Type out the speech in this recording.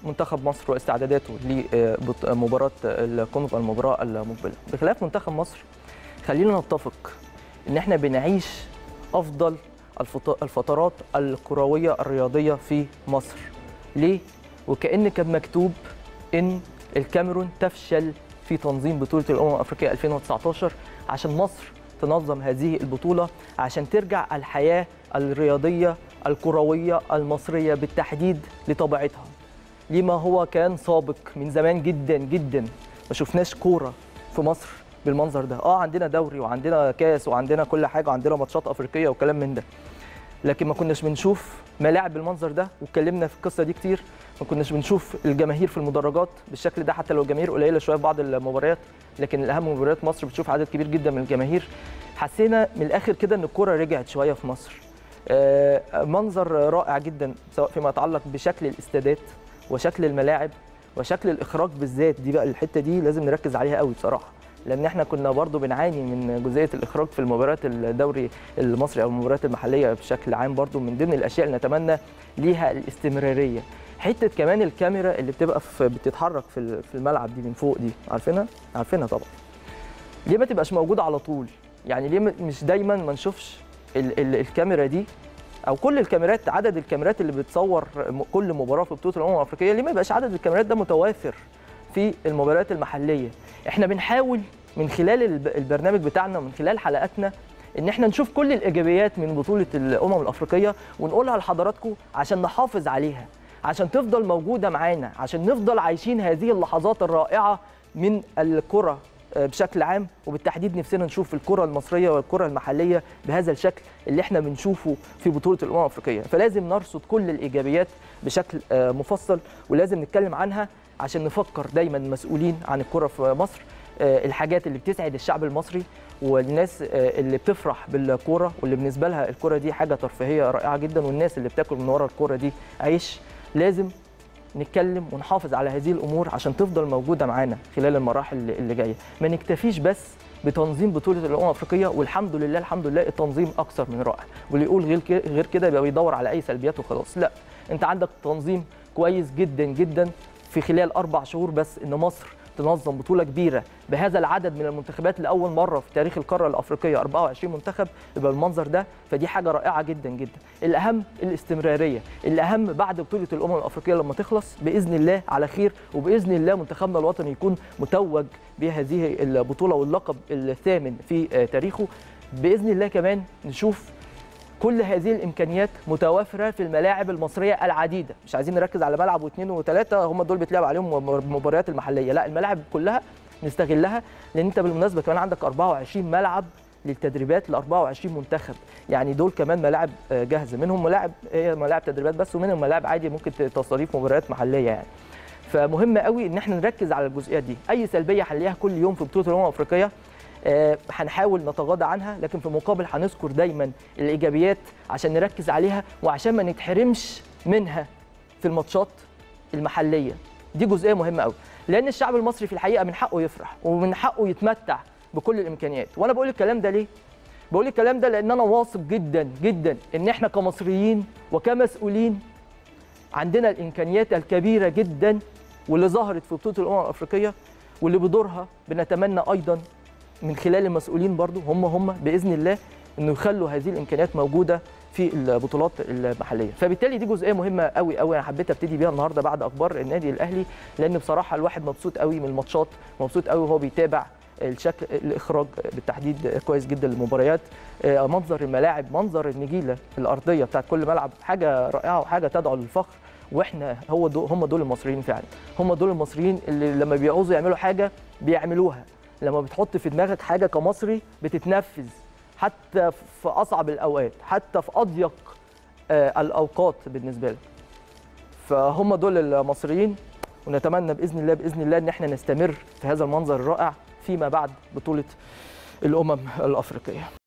منتخب مصر واستعداداته لمباراه الكونغو المباراه المقبله بخلاف منتخب مصر خلينا نتفق ان احنا بنعيش افضل الفط- الفترات الكرويه الرياضيه في مصر ليه وكأن كان مكتوب ان الكاميرون تفشل في تنظيم بطوله الامم الافريقيه 2019 عشان مصر تنظم هذه البطوله عشان ترجع الحياه الرياضيه الكرويه المصريه بالتحديد لطبيعتها لما هو كان سابق من زمان جدا جدا ما شفناش كوره في مصر بالمنظر ده اه عندنا دوري وعندنا كاس وعندنا كل حاجه وعندنا ماتشات افريقيه وكلام من ده لكن ما كناش بنشوف ملاعب بالمنظر ده واتكلمنا في القصه دي كتير ما كناش بنشوف الجماهير في المدرجات بالشكل ده حتى لو الجماهير قليله شويه في بعض المباريات لكن الاهم مباريات مصر بتشوف عدد كبير جدا من الجماهير حسينا من الاخر كده ان الكوره رجعت شويه في مصر آه، منظر رائع جدا سواء فيما يتعلق بشكل الاستادات وشكل الملاعب وشكل الاخراج بالذات دي بقى الحته دي لازم نركز عليها قوي بصراحه لان احنا كنا برضو بنعاني من جزئيه الاخراج في المباريات الدوري المصري او المباريات المحليه بشكل عام برضو من ضمن الاشياء اللي نتمنى ليها الاستمراريه حته كمان الكاميرا اللي بتبقى في بتتحرك في ال- في الملعب دي من فوق دي عارفينها عارفينها طبعا ليه ما تبقاش موجوده على طول يعني ليه م- مش دايما ما نشوفش ال ال الكاميرا دي او كل الكاميرات عدد الكاميرات اللي بتصور م- كل مباراه في بطوله الامم الافريقيه ليه ما يبقاش عدد الكاميرات ده متوافر في المباريات المحليه احنا بنحاول من خلال الب- البرنامج بتاعنا ومن خلال حلقاتنا ان احنا نشوف كل الايجابيات من بطوله الامم الافريقيه ونقولها لحضراتكم عشان نحافظ عليها عشان تفضل موجوده معانا عشان نفضل عايشين هذه اللحظات الرائعه من الكره آه، بشكل عام وبالتحديد نفسنا نشوف الكره المصريه والكره المحليه بهذا الشكل اللي احنا بنشوفه في بطوله الامم الافريقيه فلازم نرصد كل الايجابيات بشكل آه، مفصل ولازم نتكلم عنها عشان نفكر دايما المسؤولين عن الكره في مصر آه، الحاجات اللي بتسعد الشعب المصري والناس آه، اللي بتفرح بالكوره واللي بالنسبه لها الكوره دي حاجه ترفيهيه رائعه جدا والناس اللي بتاكل من ورا الكوره دي عيش لازم نتكلم ونحافظ على هذه الامور عشان تفضل موجوده معانا خلال المراحل اللي- اللي جايه ما نكتفيش بس بتنظيم بطوله الامم الافريقيه والحمد لله الحمد لله التنظيم اكثر من رائع واللي يقول غير كده غير كده يبقى بيدور على اي سلبيات وخلاص لا انت عندك تنظيم كويس جدا جدا في خلال اربع شهور بس ان مصر تنظم بطوله كبيره بهذا العدد من المنتخبات لاول مره في تاريخ القاره الافريقيه 24 منتخب يبقى بالمنظر ده فدي حاجه رائعه جدا جدا الاهم الاستمراريه الاهم بعد بطوله الامم الافريقيه لما تخلص باذن الله على خير وباذن الله منتخبنا الوطني يكون متوج بهذه البطوله واللقب الثامن في آه، تاريخه باذن الله كمان نشوف كل هذه الامكانيات متوافره في الملاعب المصريه العديده مش عايزين نركز على ملعب واثنين وثلاثه هم دول بيتلعب عليهم المباريات المحليه لا الملاعب كلها نستغلها لان انت بالمناسبه كمان عندك 24 ملعب للتدريبات ل 24 منتخب يعني دول كمان ملاعب آه، جاهزه منهم ملاعب هي ملاعب تدريبات بس ومنهم ملاعب عادي ممكن تصاريف مباريات محليه يعني فمهم قوي ان احنا نركز على الجزئيات دي اي سلبيه هنلاقيها كل يوم في بطوله الامم الافريقيه آه، هنحاول نتغاضى عنها لكن في المقابل هنذكر دايما الايجابيات عشان نركز عليها وعشان ما نتحرمش منها في الماتشات المحليه دي جزئيه مهمه قوي لان الشعب المصري في الحقيقه من حقه يفرح ومن حقه يتمتع بكل الامكانيات وانا بقول الكلام ده ليه بقول الكلام ده لان انا واثق جدا جدا ان احنا كمصريين وكمسؤولين عندنا الامكانيات الكبيره جدا واللي ظهرت في بطوله الامم الافريقيه واللي بدورها بنتمنى ايضا من خلال المسؤولين برضو هم هم باذن الله انه يخلوا هذه الامكانيات موجوده في البطولات المحليه فبالتالي دي جزئيه مهمه قوي قوي انا حبيت ابتدي بيها النهارده بعد اخبار النادي الاهلي لان بصراحه الواحد مبسوط قوي من الماتشات مبسوط قوي وهو بيتابع الشكل الاخراج بالتحديد كويس جدا للمباريات آه، منظر الملاعب منظر النجيله الارضيه بتاعت كل ملعب حاجه رائعه وحاجه تدعو للفخر واحنا هو دول هم دول المصريين فعلا هم دول المصريين اللي لما بيعوزوا يعملوا حاجه بيعملوها لما بتحط في دماغك حاجه كمصري بتتنفذ حتى في اصعب الاوقات حتى في اضيق آه، الاوقات بالنسبه لك فهم دول المصريين ونتمنى باذن الله باذن الله ان احنا نستمر في هذا المنظر الرائع فيما بعد بطوله الامم الافريقيه